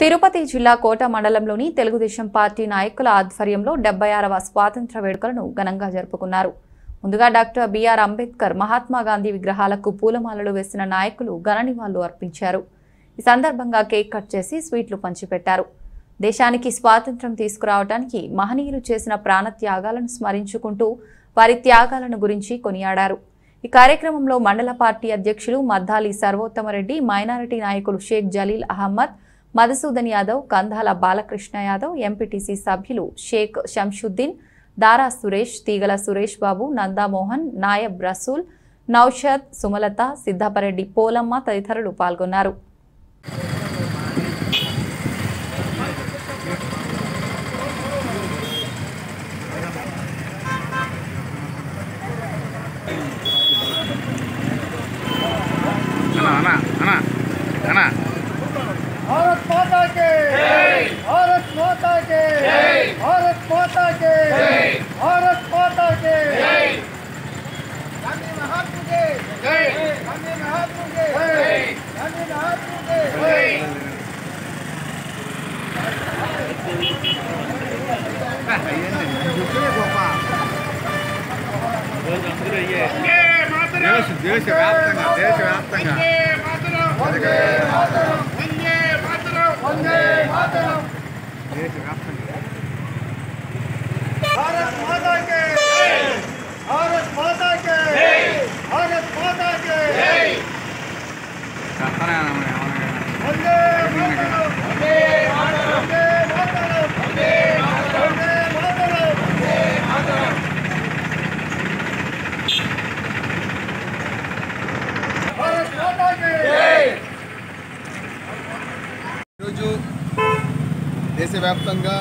తిరుపతి జిల్లా కోట మండలంలోని తెలుగుదేశం పార్టీ నాయకుల ఆధ్వర్యంలో డెబ్బై ఆరవ స్వాతంత్ర వేడుకలను ఘనంగా జరుపుకున్నారు ముందుగా డాక్టర్ బిఆర్ అంబేద్కర్ మహాత్మా గాంధీ విగ్రహాలకు పూలమాలలు వేసిన నాయకులు ఘన నివాళులు అర్పించారు ఈ సందర్భంగా కేక్ కట్ చేసి స్వీట్లు పంచిపెట్టారు దేశానికి స్వాతంత్రం తీసుకురావడానికి మహనీయులు చేసిన ప్రాణత్యాగాలను స్మరించుకుంటూ వారి త్యాగాలను గురించి కొనియాడారు ఈ కార్యక్రమంలో మండల పార్టీ అధ్యక్షులు మద్దాలి సర్వోత్తమరెడ్డి మైనారిటీ నాయకులు షేక్ జలీల్ అహ్మద్ మధుసూదన్ యాదవ్ కందాల బాలకృష్ణ యాదవ్ ఎంపీటీసీ సభ్యులు షేక్ శంషుద్దీన్ దారా సురేష్ తీగల సురేష్ బాబు నందామోహన్ నాయబ్ రసూల్ నౌషద్ సుమలత సిద్ధాపరెడ్డి పోలమ్మ తదితరులు పాల్గొన్నారు అన్నా అన్నా అన్నా అన్నా भारत माता के भारत माता के भारत माता के भारत माता के गांधी महात्मा के गांधी महात्मा के गांधी महात्मा के దేశ దేశవ్యాప్తంగా దేశవ్యాప్తంగా वंदे मातरम वंदे मातरम దేశవ్యాప్తంగా भारत माता के भारत माता के भारत माता के అన్నా वंदे मातरम वंदे मातरम वंदे मातरम वंदे मातरम भारत माता के ఈరోజు దేశవ్యాప్తంగా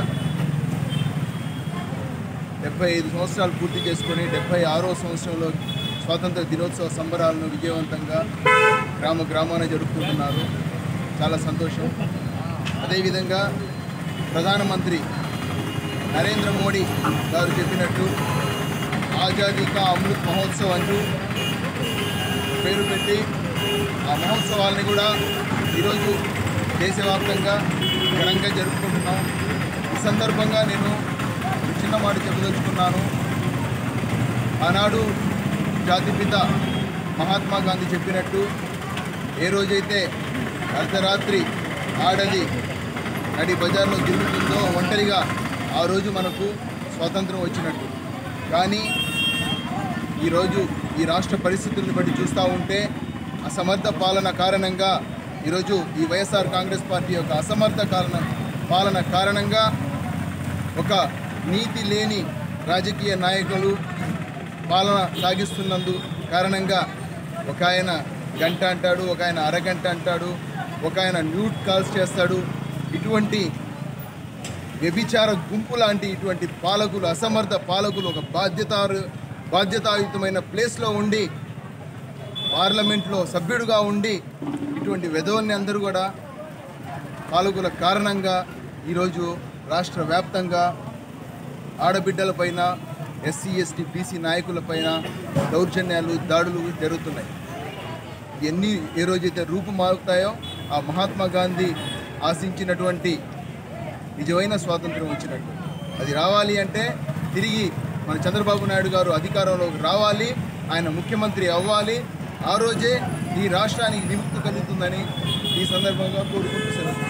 డెబ్బై ఐదు సంవత్సరాలు పూర్తి చేసుకొని డెబ్బై ఆరో సంవత్సరంలో స్వాతంత్ర దినోత్సవ సంబరాలను విజయవంతంగా గ్రామ గ్రామాన జరుపుకుంటున్నారు చాలా సంతోషం అదేవిధంగా ప్రధానమంత్రి నరేంద్ర మోడీ గారు చెప్పినట్టు ఆజాదీ కా అమృత్ మహోత్సవ్ అంటూ పేరు పెట్టి ఆ మహోత్సవాల్ని కూడా ఈరోజు దేశవ్యాప్తంగా ఘనంగా జరుపుకుంటున్నాం ఈ సందర్భంగా నేను ఒక చిన్న మాట చెప్పదలుచుకున్నాను ఆనాడు జాతిపిత మహాత్మా గాంధీ చెప్పినట్టు ఏ రోజైతే అర్ధరాత్రి ఆడది నడి బజార్లో తిరుగుతుందో ఒంటరిగా ఆ రోజు మనకు స్వాతంత్రం వచ్చినట్టు కానీ ఈరోజు ఈ రాష్ట్ర పరిస్థితులను బట్టి చూస్తూ ఉంటే అసమర్థ పాలన కారణంగా ఈరోజు ఈ వైఎస్ఆర్ కాంగ్రెస్ పార్టీ యొక్క అసమర్థ కారణ పాలన కారణంగా ఒక నీతి లేని రాజకీయ నాయకులు పాలన సాగిస్తున్నందు కారణంగా ఒక ఆయన గంట అంటాడు ఒక ఆయన అరగంట అంటాడు ఒక ఆయన న్యూట్ కాల్స్ చేస్తాడు ఇటువంటి వ్యభిచార గుంపు లాంటి ఇటువంటి పాలకులు అసమర్థ పాలకులు ఒక బాధ్యత బాధ్యతాయుతమైన ప్లేస్లో ఉండి పార్లమెంట్లో సభ్యుడిగా ఉండి ఇటువంటి వెధవల్ని అందరూ కూడా పాలకుల కారణంగా ఈరోజు రాష్ట్ర వ్యాప్తంగా ఆడబిడ్డలపైన ఎస్సీ ఎస్టీ బీసీ నాయకులపైన దౌర్జన్యాలు దాడులు జరుగుతున్నాయి ఎన్ని ఏ రోజైతే రూపుమారుతాయో ఆ మహాత్మా గాంధీ ఆశించినటువంటి నిజమైన స్వాతంత్రం వచ్చినట్టు అది రావాలి అంటే తిరిగి మన చంద్రబాబు నాయుడు గారు అధికారంలోకి రావాలి ఆయన ముఖ్యమంత్రి అవ్వాలి ఆ రోజే ఈ రాష్ట్రానికి విముక్తి కలుగుతుందని ఈ సందర్భంగా కోరుకుంటూ సెలవు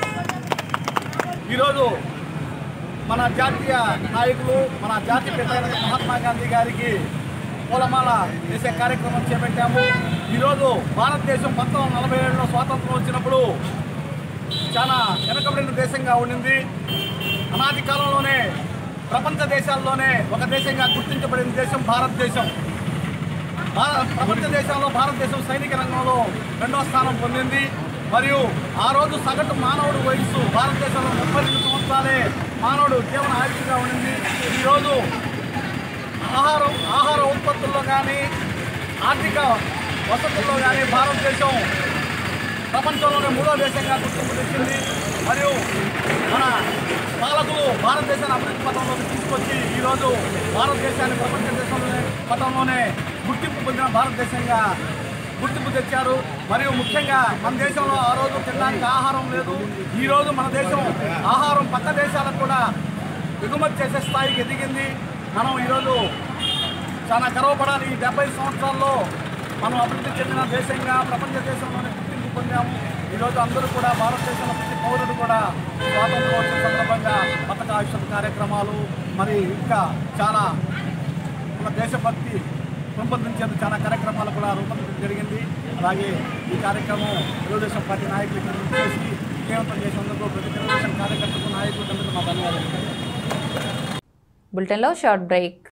ఈరోజు మన జాతీయ నాయకులు మన జాతీయ పిత మహాత్మా గాంధీ గారికి పూలమాల వేసే కార్యక్రమం చేపట్టాము ఈరోజు భారతదేశం పంతొమ్మిది వందల నలభై ఏడులో స్వాతంత్రం వచ్చినప్పుడు చాలా వెనుకబడిన దేశంగా ఉండింది అనాది కాలంలోనే ప్రపంచ దేశాల్లోనే ఒక దేశంగా గుర్తించబడిన దేశం భారతదేశం భార- ప్రపంచ దేశాల్లో భారతదేశం సైనిక రంగంలో రెండవ స్థానం పొందింది మరియు ఆ రోజు సగటు మానవుడు వయస్సు భారతదేశంలో ముప్పై రెండు సంవత్సరాలే మానవుడు జీవన ఆయుష్గా ఉండింది ఈరోజు ఆహారం ఆహార ఉత్పత్తుల్లో కానీ ఆర్థిక వసతుల్లో కానీ భారతదేశం ప్రపంచంలోనే మూడో దేశంగా గుర్తింపు తెచ్చింది మరియు మన పాలకులు భారతదేశాన్ని అభివృద్ధి పథంలోకి తీసుకొచ్చి ఈరోజు భారతదేశాన్ని ప్రపంచ దేశంలోనే పథంలోనే గుర్తింపు పొందిన భారతదేశంగా గుర్తింపు తెచ్చారు మరియు ముఖ్యంగా మన దేశంలో ఆ రోజు తినడానికి ఆహారం లేదు ఈ రోజు మన దేశం ఆహారం పక్క దేశాలకు కూడా ఎగుమతి చేసే స్థాయికి ఎదిగింది మనం ఈరోజు చాలా గర్వపడాలి ఈ డెబ్బై సంవత్సరాల్లో మనం అభివృద్ధి చెందిన దేశంగా ప్రపంచ దేశంలోనే గుర్తింపు పొందాము ఈరోజు అందరూ కూడా భారతదేశంలో ప్రతి పౌరుడు కూడా స్వాతంత్రోత్సవ సందర్భంగా పథక ఆవిష్కరణ కార్యక్రమాలు మరి ఇంకా చాలా మన దేశభక్తి పెంపొందించేందుకు చాలా కార్యక్రమాలు కూడా రూపొందించడం జరిగింది అలాగే ఈ కార్యక్రమం తెలుగుదేశం పార్టీ నాయకులకు చేసి విజయవంతం చేసినందుకు ప్రతి తెలుగుదేశం కార్యకర్తలకు నాయకులకు అందరికీ మా ధన్యవాదాలు బులెటిన్లో షార్ట్ బ్రేక్